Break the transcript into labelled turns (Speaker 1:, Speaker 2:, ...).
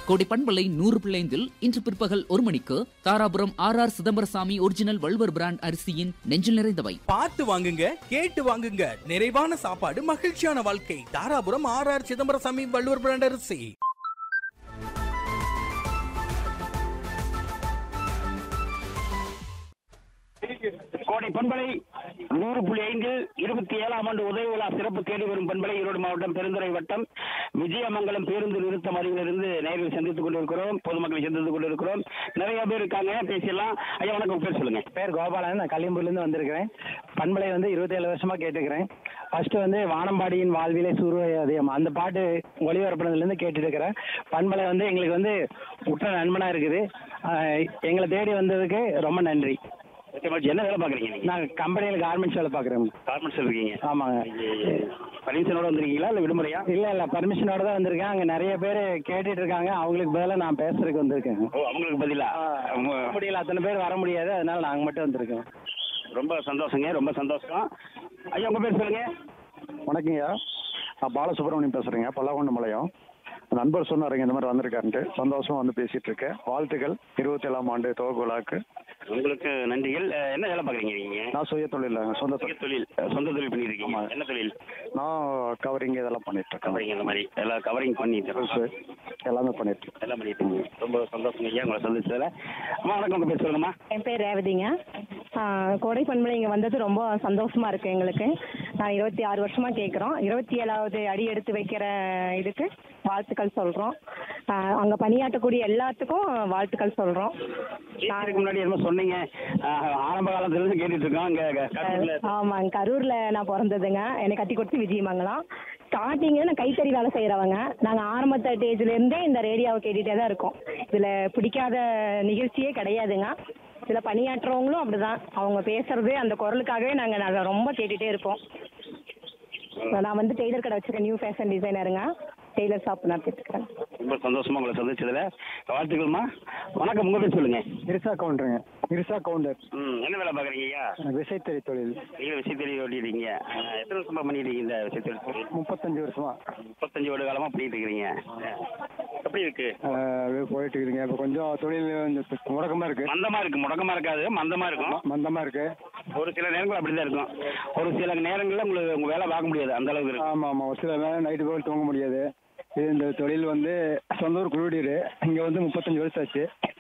Speaker 1: கோடி பண்பலை நூறு பிள்ளைந்தில் இன்று பிற்பகல் ஒரு மணிக்கு Dharapuram R R Chidambaraswamy original Valluvar brand அரிசியின் நெஞ்சில் நிறைந்தவை
Speaker 2: பார்த்து வாங்குங்க கேட்டு வாங்குங்க நிறைவான சாப்பாடு மகிழ்ச்சியான வாழ்க்கை Dharapuram R R Chidambaraswamy Valluvar brand அரிசி
Speaker 3: கோடை பண்பலை நூறு புள்ளி ஐந்தில் இருபத்தி ஏழாம் ஆண்டு உதவி விழா சிறப்பு தேடி வரும் பண்பலை ஈரோடு மாவட்டம் பெருந்துறை வட்டம் விஜயமங்கலம் பேருந்து நிறுத்தம் அருகிலிருந்து நேரில் சந்தித்துக் கொண்டிருக்கிறோம் பொதுமக்களை சந்தித்துக் கொண்டிருக்கிறோம் நிறைய பேர் இருக்காங்க பேசிடலாம் ஐயா வணக்கம் பேர் சொல்லுங்க
Speaker 4: பேர் கோபாலன் நான் கலியம்பூர்லேருந்து வந்திருக்கிறேன் பண்பலை வந்து இருபத்தேழு வருஷமா கேட்டுக்கிறேன் ஃபர்ஸ்ட் வந்து வானம்பாடியின் வாழ்விலே சூரிய அந்த பாட்டு ஒளிபரப்புனதுலேருந்து கேட்டுட்டு இருக்கிறேன் பண்பலை வந்து எங்களுக்கு வந்து உற்ற நண்பனா இருக்குது ஆஹ் எங்களை தேடி வந்ததுக்கு ரொம்ப நன்றி
Speaker 3: என்ன வேலை பாக்குறீங்க நீங்க
Speaker 4: நான் கம்பெனியில் கார்மெண்ட்ஸ் வேலை பார்க்குறேன்
Speaker 3: கார்மெண்ட்ஸ் இருக்கீங்க
Speaker 4: ஆமாங்க
Speaker 3: பர்மிஷனோட வந்திருக்கீங்களா இல்ல விடுமுறையா
Speaker 4: இல்லை இல்லை பர்மிஷனோட தான் வந்திருக்கேன் அங்கே நிறைய பேர் கேட்டுட்டு இருக்காங்க அவங்களுக்கு பதிலாக நான் பேசுறதுக்கு வந்திருக்கேன்
Speaker 3: ஓ அவங்களுக்கு பதிலா உங்க-
Speaker 4: முடியல அத்தனை பேர் வர முடியாது அதனால நாங்கள் மட்டும் வந்திருக்கோம்
Speaker 3: ரொம்ப சந்தோஷங்க ரொம்ப சந்தோஷம் ஐயா உங்க பேர் சொல்லுங்க
Speaker 5: வணக்கங்கய்யா நான் பாலசுப்ரமணியம் பேசுறேங்க பல்லாவண்ண மலையம் நண்பர் சொன்னாருங்க இந்த மாதிரி வந்திருக்காருன்ட்டு சந்தோஷமா வந்து பேசிட்டு இருக்கேன் வாழ்த்துக்கள் இருபத்தி ஏழாம் ஆண்டு துவக்க விழாக்கு
Speaker 3: உங்களுக்கு நன்றிகள் அஹ், என்ன வேலை பாக்குறீங்க நீங்க
Speaker 5: நான் சுய தொழில் சொந்த
Speaker 3: சுய
Speaker 5: தொழில்
Speaker 3: தொழில் அஹ், சொந்த தொழில் பண்ணிட்டு இருக்கீங்க
Speaker 5: ஆமா.
Speaker 3: என்ன தொழில்
Speaker 5: நான் கவரிங் இதெல்லாம் பண்ணிட்டு இருக்கேன்
Speaker 3: கவரிங் இந்த மாதிரி எல்லாம் கவரிங் பண்ணிட்டு
Speaker 5: Dress எல்லாமே பண்ணிட்டு இருக்கேன்
Speaker 3: எல்லாம் பண்ணிட்டு இருக்கீங்க. ரொம்ப சந்தோஷம் ஐயா உங்களை சந்திச்சதுல அம்மா வணக்கம் உங்க பேர் சொல்லுங்கம்மா
Speaker 6: என் பேர் ரேவதிங்க ஆ, கோடை பண்பலை இங்கே வந்தது ரொம்ப சந்தோஷமா இருக்கு எங்களுக்கு நான் இருபத்தி ஆறு வருஷமா கேட்குறோம் இருபத்தி ஏழாவது அடி எடுத்து வைக்கிற இதுக்கு வாழ்த்துக்கள் சொல்கிறோம் அங்கே பணியாற்றக்கூடிய எல்லாத்துக்கும் வாழ்த்துக்கள் சொல்கிறோம்
Speaker 3: இதுக்கு முன்னாடி என்னமோ சொன்னீங்க அஹ், ஆரம்ப காலத்துல இருந்து கேட்டுட்டு இருக்கோம் இங்க க- கரூர்ல
Speaker 6: ஆமாங்க கரூரில் நான் பிறந்ததுங்க என்னை கட்டி கொடுத்து விஜயமங்கலம் ஸ்டார்டிங்கில் நான் கைத்தறி வேலை செய்கிறவங்க நாங்கள் ஆரம்பத்த ஸ்டேஜ்லேருந்தே இந்த ரேடியோவை கேட்டுகிட்டே தான் இருக்கோம் இதில் பிடிக்காத நிகழ்ச்சியே கிடையாதுங்க இதில் பணியாற்றுறவங்களும் அப்படிதான் அவங்க பேசுறது அந்த குரலுக்காகவே நாங்கள் ரொம்ப கேட்டுகிட்டே இருப்போம் நான் வந்து டெய்லர் கடை வச்சிருக்கேன் நியூ ஃபேஷன் டிசைனருங்க டெய்லர் ஷாப் நடத்திட்டு இருக்கேன்
Speaker 3: ரொம்ப சந்தோஷமா உங்களை சந்திச்சதுல வாழ்த்துக்கள்மா வணக்கம் உங்க பேர் சொல்லுங்க
Speaker 4: இருசா கவுண்டருங்க இருசா கவுண்டர்
Speaker 3: ம் என்ன வேலை பாக்குறீங்க ஐயா
Speaker 4: விசைத்தறி தொழில்
Speaker 3: நீங்க விசைத்தறி ஓட்டிடுறீங்க அஹ், எத்தனை வருஷமா பண்ணிட்டு இருக்கீங்க இந்த விசைத்தறி தொழில்
Speaker 4: முப்பத்தஞ்சு வருஷமா
Speaker 3: முப்பத்தஞ்சு வருட காலமா பண்ணிட்டு இருக்கிறீங்க அஹ், எப்படி இருக்கு
Speaker 4: அப்படியே போயிட்டு இருக்குதுங்க இப்போ கொஞ்சம் தொழில் கொஞ்சம் முடக்கமா இருக்கு
Speaker 3: மந்தமா இருக்கு முடக்கமா இருக்காது மந்தமா இருக்கும்
Speaker 4: மந்தமா இருக்கு
Speaker 3: ஒரு சில நேரங்கள் அப்படிதான் இருக்கும் ஒரு சில நேரங்கள்ல உங்களுக்கு உங்க வேலை பார்க்க முடியாது அந்த அளவுக்கு இருக்கும்
Speaker 4: ஆமா ஆமா ஒரு சில நேரம் நைட்டு போய் தூங்க முடியாது இது இந்த தொழில் வந்து சொந்த ஊர் குழுடீர் இங்க வந்து முப்பத்தஞ்சு வருஷம் ஆச்சு